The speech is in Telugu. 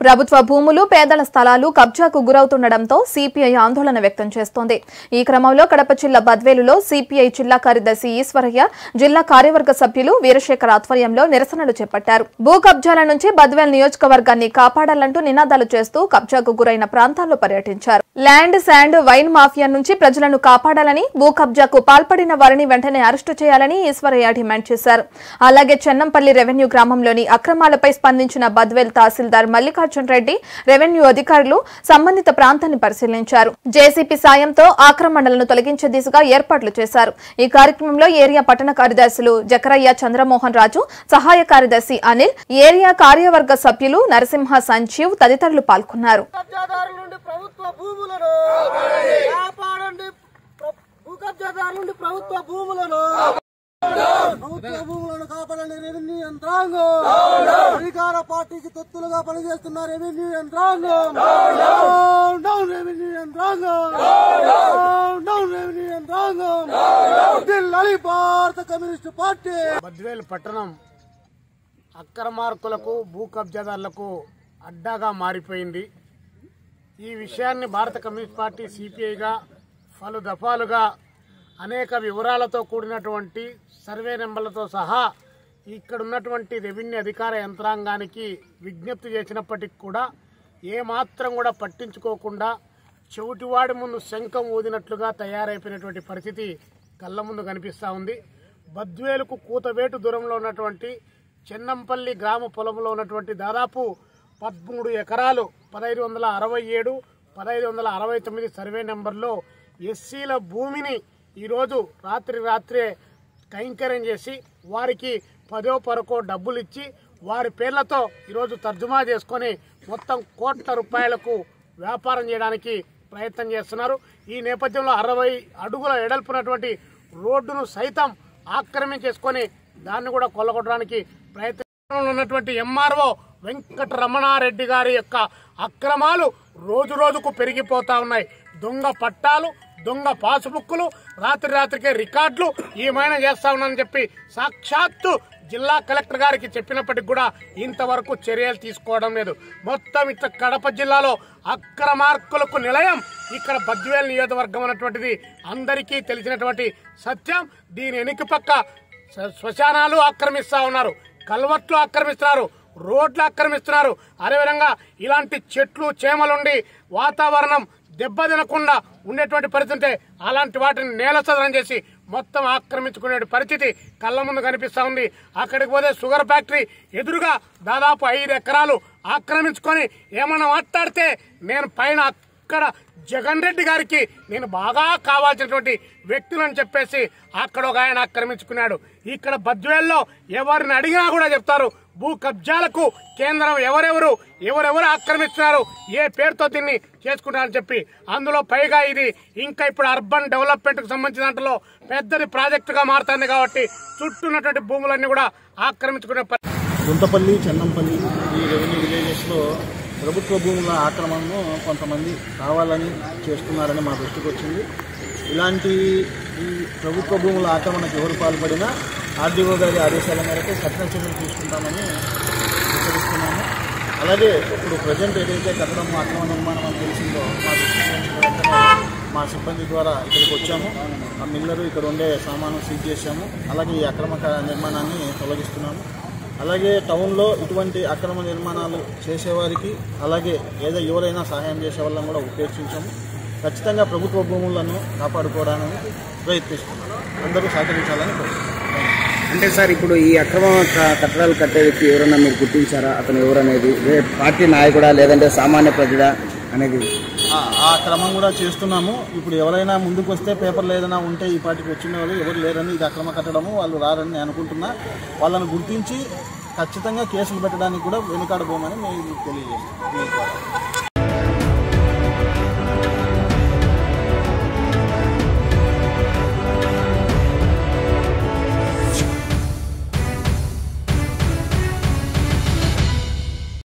ప్రభుత్వ భూములు పేదల స్థలాలు కబ్జాకు గురవుతుండటంతో సిపిఐ ఆందోళన వ్యక్తం చేస్తోంది ఈ క్రమంలో కడప జిల్లా బద్వేలులో సిపిఐ జిల్లా కార్యదర్శి ఈశ్వరయ్య జిల్లా కార్యవర్గ సభ్యులు వీరశేఖర్ ఆధ్వర్యంలో నిరసనలు చేపట్టారు భూ కబ్జాల నుంచి బద్వేల్ నియోజకవర్గాన్ని కాపాడాలంటూ నినాదాలు చేస్తూ కబ్జాకు గురైన ప్రాంతాల్లో పర్యటించారు ల్యాండ్ శాండ్ వైన్ మాఫియా నుంచి ప్రజలను కాపాడాలని భూ కబ్జాకు పాల్పడిన వారిని వెంటనే అరెస్టు చేయాలని ఈశ్వరయ్య డిమాండ్ చేశారు అలాగే చెన్నంపల్లి రెవెన్యూ గ్రామంలోని అక్రమాలపై స్పందించిన బద్వేల్ తహసీల్దార్ మల్లికార్జున్ రెడ్డి రెవెన్యూ అధికారులు సంబంధిత ప్రాంతాన్ని పరిశీలించారు జేసీపీ సాయంతో ఆక్రమణలను తొలగించే దిశగా ఏర్పాట్లు చేశారు ఈ కార్యక్రమంలో ఏరియా పట్టణ కార్యదర్శులు జకరయ్య చంద్రమోహన్ రాజు సహాయ కార్యదర్శి అనిల్ ఏరియా కార్యవర్గ సభ్యులు నరసింహ సంజీవ్ తదితరులు పాల్గొన్నారు కబ్జాదారుల నుండి ప్రభుత్వ భూములను కాపాడండి ప్ర- భూ కబ్జాదారుల నుండి ప్రభుత్వ భూములను ప్రభుత్వ భూములను కాపాడండి రెవెన్యూ యంత్రాంగం అధికార పార్టీకి తొత్తులుగా పనిచేస్తున్న రెవెన్యూ యంత్రాంగం డౌన్ డౌన్ రెవెన్యూ యంత్రాంగం డౌన్ డౌన్ రెవెన్యూ యంత్రాంగం ఢిల్లీ భారత కమ్యూనిస్టు పార్టీ బద్వేల్ పట్టణం అక్రమార్కులకు భూ కబ్జాదారులకు అడ్డాగా మారిపోయింది ఈ విషయాన్ని భారత కమ్యూనిస్ట్ పార్టీ సిపిఐగా పలు దఫాలుగా అనేక వివరాలతో కూడినటువంటి సర్వే నెంబర్లతో సహా ఇక్కడ ఉన్నటువంటి రెవెన్యూ అధికార యంత్రాంగానికి విజ్ఞప్తి చేసినప్పటికీ కూడా ఏమాత్రం కూడా పట్టించుకోకుండా చెవిటివాడి ముందు శంఖం ఊదినట్లుగా తయారైపోయినటువంటి పరిస్థితి కళ్ళ ముందు కనిపిస్తూ ఉంది బద్వేలుకు కూతవేటు దూరంలో ఉన్నటువంటి చెన్నంపల్లి గ్రామ పొలంలో ఉన్నటువంటి దాదాపు పదమూడు ఎకరాలు పదహైదు వందల అరవై ఏడు పదహైదు వందల అరవై తొమ్మిది సర్వే నెంబర్లో ఎస్సీల భూమిని ఈరోజు రాత్రి రాత్రే కైంకర్యం చేసి వారికి పదో పరకో డబ్బులు ఇచ్చి వారి పేర్లతో ఈరోజు తర్జుమా చేసుకొని మొత్తం కోట్ల రూపాయలకు వ్యాపారం చేయడానికి ప్రయత్నం చేస్తున్నారు ఈ నేపథ్యంలో అరవై అడుగుల ఎడల్పునటువంటి రోడ్డును సైతం ఆక్రమించేసుకొని దాన్ని కూడా కొల్లగొట్టడానికి ప్రయత్నంలో ఉన్నటువంటి ఎంఆర్ఓ వెంకట రమణారెడ్డి గారి యొక్క అక్రమాలు రోజు రోజుకు పెరిగిపోతా ఉన్నాయి దొంగ పట్టాలు దొంగ పాసుబుక్కులు రాత్రి రాత్రికే రికార్డులు ఈమైన చేస్తా ఉన్నానని చెప్పి సాక్షాత్తు జిల్లా కలెక్టర్ గారికి చెప్పినప్పటికి కూడా ఇంతవరకు చర్యలు తీసుకోవడం లేదు మొత్తం ఇట్లా కడప జిల్లాలో అక్రమార్కులకు నిలయం ఇక్కడ బద్వేల్ నియోజకవర్గం అన్నటువంటిది అందరికీ తెలిసినటువంటి సత్యం దీని వెనుక పక్క శ్మ- శ్మశానాలు ఆక్రమిస్తా ఉన్నారు కల్వర్ట్లు ఆక్రమిస్తున్నారు రోడ్లు ఆక్రమిస్తున్నారు అదేవిధంగా ఇలాంటి చెట్లు చేమలుండి వాతావరణం దెబ్బతినకుండా ఉండేటువంటి పరిస్థితి ఉంటే అలాంటి వాటిని నేలసదనం చేసి మొత్తం ఆక్రమించుకునే పరిస్థితి కళ్ళ ముందు కనిపిస్తా ఉంది అక్కడికి పోతే షుగర్ ఫ్యాక్టరీ ఎదురుగా దాదాపు ఐదు ఎకరాలు ఆక్రమించుకొని ఏమన్నా మాట్లాడితే నేను పైన అక్కడ జగన్ రెడ్డి గారికి నేను బాగా కావాల్సినటువంటి వ్యక్తులని చెప్పేసి అక్కడ ఒక ఆయన ఆక్రమించుకున్నాడు ఇక్కడ బద్వేల్లో ఎవరిని అడిగినా కూడా చెప్తారు భూ కబ్జాలకు కేంద్రం ఎవరెవరు ఎవరెవరు ఆక్రమిస్తున్నారు ఏ పేరుతో దీన్ని చేసుకుంటారని చెప్పి అందులో పైగా ఇది ఇంకా ఇప్పుడు అర్బన్ డెవలప్మెంట్ కు సంబంధించిన దాంట్లో పెద్దది ప్రాజెక్టుగా మారుతుంది కాబట్టి చుట్టూ ఉన్నటువంటి భూములన్నీ కూడా ఆక్రమించుకునే పరి- గుంతపల్లి చెన్నంపల్లి ఈ రెవెన్యూ విలేజెస్లో ప్రభుత్వ భూముల ఆక్రమణను కొంతమంది కావాలని చేస్తున్నారని మా దృష్టికి వచ్చింది ఇలాంటి ఈ ప్రభుత్వ భూముల ఆక్రమణకు ఎవరు పాల్పడినా ఆర్డీఓ గారి ఆదేశాల మేరకు కఠిన చర్యలు తీసుకుంటామని హెచ్చరిస్తున్నాము అలాగే ఇప్పుడు ప్రజెంట్ ఏదైతే కట్టడం ఆక్రమణ నిర్మాణం అని తెలిసిందో మా దృష్టికి వచ్చిన వెంటనే మా సిబ్బంది ద్వారా ఇక్కడికి వచ్చాము ఆ మిల్లరు ఇక్కడ ఉండే సామాను సీజ్ చేశాము అలాగే ఈ అక్రమ క- నిర్మాణాన్ని తొలగిస్తున్నాము అలాగే టౌన్లో ఇటువంటి అక్రమ నిర్మాణాలు చేసేవారికి అలాగే ఏదో ఎవరైనా సహాయం చేసే వాళ్ళని కూడా ఉపేక్షించాము ఖచ్చితంగా ప్రభుత్వ భూములను కాపాడుకోవడానికి ప్రయత్నిస్తున్నాం అందరూ సహకరించాలని కోరుతున్నాం అంటే సార్ ఇప్పుడు ఈ అక్రమ క- కట్టడాలు కట్టే వ్యక్తి ఎవరన్నా మీరు గుర్తించారా అతను ఎవరనేది ఏ పార్టీ నాయకుడా లేదంటే సామాన్య ప్రజడా అనేది ఆ- ఆ క్రమం కూడా చేస్తున్నాము ఇప్పుడు ఎవరైనా ముందుకు వస్తే పేపర్లు ఏదైనా ఉంటే ఈ పార్టీకి వచ్చిన వాళ్ళు ఎవరు లేరని ఇది అక్రమ కట్టడము వాళ్ళు రారని నేను అనుకుంటున్నా వాళ్ళని గుర్తించి ఖచ్చితంగా కేసులు పెట్టడానికి కూడా వెనుకాడబోమని మేము తెలియజేస్తాం మీ ద్వారా